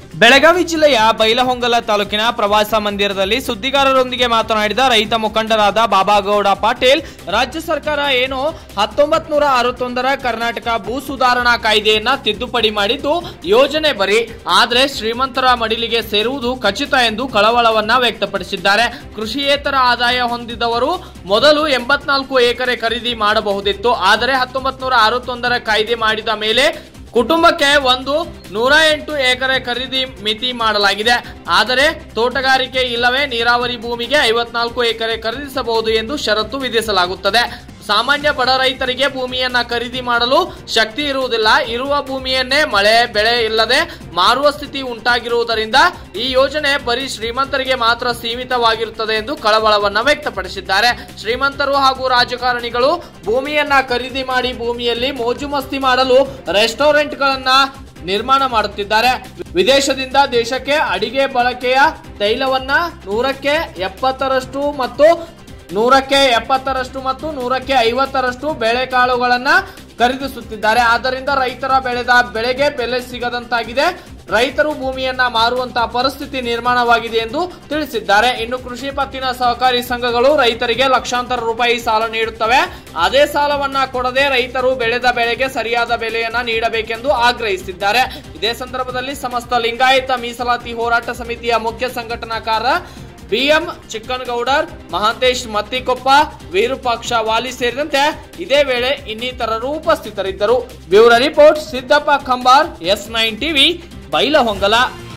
ಬೆಳಗಾವಿ ಜಿಲ್ಲೆಯ ಬೈಲಹೊಂಗಲ ತಾಲೂಕಿನ ಪ್ರವಾಸ ಮಂದಿರದಲ್ಲಿ ಸುದ್ದಿಗಾರರೊಂದಿಗೆ ಮಾತನಾಡಿದ ರೈತ ಮುಖಂಡರಾದ ಬಾಬಾಗೌಡ ಪಾಟೀಲ್ ರಾಜ್ಯ ಸರ್ಕಾರ ಏನು ಹತ್ತೊಂಬತ್ ನೂರ ಅರವತ್ತೊಂದರ ಕರ್ನಾಟಕ ಭೂ ಸುಧಾರಣಾ ಕಾಯ್ದೆಯನ್ನ ತಿದ್ದುಪಡಿ ಮಾಡಿದ್ದು ಯೋಜನೆ ಬರೀ ಆದ್ರೆ ಶ್ರೀಮಂತರ ಮಡಿಲಿಗೆ ಸೇರುವುದು ಖಚಿತ ಎಂದು ಕಳವಳವನ್ನ ವ್ಯಕ್ತಪಡಿಸಿದ್ದಾರೆ ಕೃಷಿಯೇತರ ಆದಾಯ ಹೊಂದಿದವರು ಮೊದಲು ಎಂಬತ್ನಾಲ್ಕು ಎಕರೆ ಖರೀದಿ ಮಾಡಬಹುದಿತ್ತು ಆದರೆ ಹತ್ತೊಂಬತ್ ನೂರ ಅರವತ್ತೊಂದರ ಕಾಯ್ದೆ ಮಾಡಿದ ಮೇಲೆ ಕುಟುಂಬಕ್ಕೆ ಒಂದು ನೂರ ಎಂಟು ಎಕರೆ ಖರೀದಿ ಮಿತಿ ಮಾಡಲಾಗಿದೆ ಆದರೆ ತೋಟಗಾರಿಕೆ ಇಲ್ಲವೇ ನೀರಾವರಿ ಭೂಮಿಗೆ ಐವತ್ನಾಲ್ಕು ಎಕರೆ ಖರೀದಿಸಬಹುದು ಎಂದು ಷರತ್ತು ವಿಧಿಸಲಾಗುತ್ತದೆ ಸಾಮಾನ್ಯ ಬಡ ರೈತರಿಗೆ ಭೂಮಿಯನ್ನ ಖರೀದಿ ಮಾಡಲು ಶಕ್ತಿ ಇರುವುದಿಲ್ಲ ಇರುವ ಭೂಮಿಯನ್ನೇ ಮಳೆ ಬೆಳೆ ಇಲ್ಲದೆ ಮಾರುವ ಸ್ಥಿತಿ ಉಂಟಾಗಿರುವುದರಿಂದ ಈ ಯೋಜನೆ ಬರೀ ಶ್ರೀಮಂತರಿಗೆ ಮಾತ್ರ ಸೀಮಿತವಾಗಿರುತ್ತದೆ ಎಂದು ಕಳವಳವನ್ನ ವ್ಯಕ್ತಪಡಿಸಿದ್ದಾರೆ ಶ್ರೀಮಂತರು ಹಾಗೂ ರಾಜಕಾರಣಿಗಳು ಭೂಮಿಯನ್ನ ಖರೀದಿ ಮಾಡಿ ಭೂಮಿಯಲ್ಲಿ ಮೋಜು ಮಸ್ತಿ ಮಾಡಲು ರೆಸ್ಟೋರೆಂಟ್ಗಳನ್ನ ನಿರ್ಮಾಣ ಮಾಡುತ್ತಿದ್ದಾರೆ ವಿದೇಶದಿಂದ ದೇಶಕ್ಕೆ ಅಡಿಗೆ ಬಳಕೆಯ ತೈಲವನ್ನ ನೂರಕ್ಕೆ ಎಪ್ಪತ್ತರಷ್ಟು ಮತ್ತು ನೂರಕ್ಕೆ ಎಪ್ಪತ್ತರಷ್ಟು ಮತ್ತು ನೂರಕ್ಕೆ ಐವತ್ತರಷ್ಟು ಬೇಳೆಕಾಳುಗಳನ್ನ ಖರೀದಿಸುತ್ತಿದ್ದಾರೆ ಆದ್ದರಿಂದ ರೈತರ ಬೆಳೆದ ಬೆಳೆಗೆ ಬೆಲೆ ಸಿಗದಂತಾಗಿದೆ ರೈತರು ಭೂಮಿಯನ್ನ ಮಾರುವಂತಹ ಪರಿಸ್ಥಿತಿ ನಿರ್ಮಾಣವಾಗಿದೆ ಎಂದು ತಿಳಿಸಿದ್ದಾರೆ ಇನ್ನು ಕೃಷಿ ಪತ್ತಿನ ಸಹಕಾರಿ ಸಂಘಗಳು ರೈತರಿಗೆ ಲಕ್ಷಾಂತರ ರೂಪಾಯಿ ಸಾಲ ನೀಡುತ್ತವೆ ಅದೇ ಸಾಲವನ್ನ ಕೊಡದೆ ರೈತರು ಬೆಳೆದ ಬೆಳೆಗೆ ಸರಿಯಾದ ಬೆಲೆಯನ್ನ ನೀಡಬೇಕೆಂದು ಆಗ್ರಹಿಸಿದ್ದಾರೆ ಇದೇ ಸಂದರ್ಭದಲ್ಲಿ ಸಮಸ್ತ ಲಿಂಗಾಯತ ಮೀಸಲಾತಿ ಹೋರಾಟ ಸಮಿತಿಯ ಮುಖ್ಯ ಸಂಘಟನಾಕಾರ ಬಿಎಂ ಚಿಕ್ಕನಗೌಡರ್ ಮಹಾಂತೇಶ್ ಮತ್ತಿಕೊಪ್ಪ ವಿರೂಪಾಕ್ಷ ವಾಲಿ ಸೇರಿದಂತೆ ಇದೇ ವೇಳೆ ಇನ್ನಿತರರು ಉಪಸ್ಥಿತರಿದ್ದರು bureau report Siddappa Khambar S nine TV Bailhongal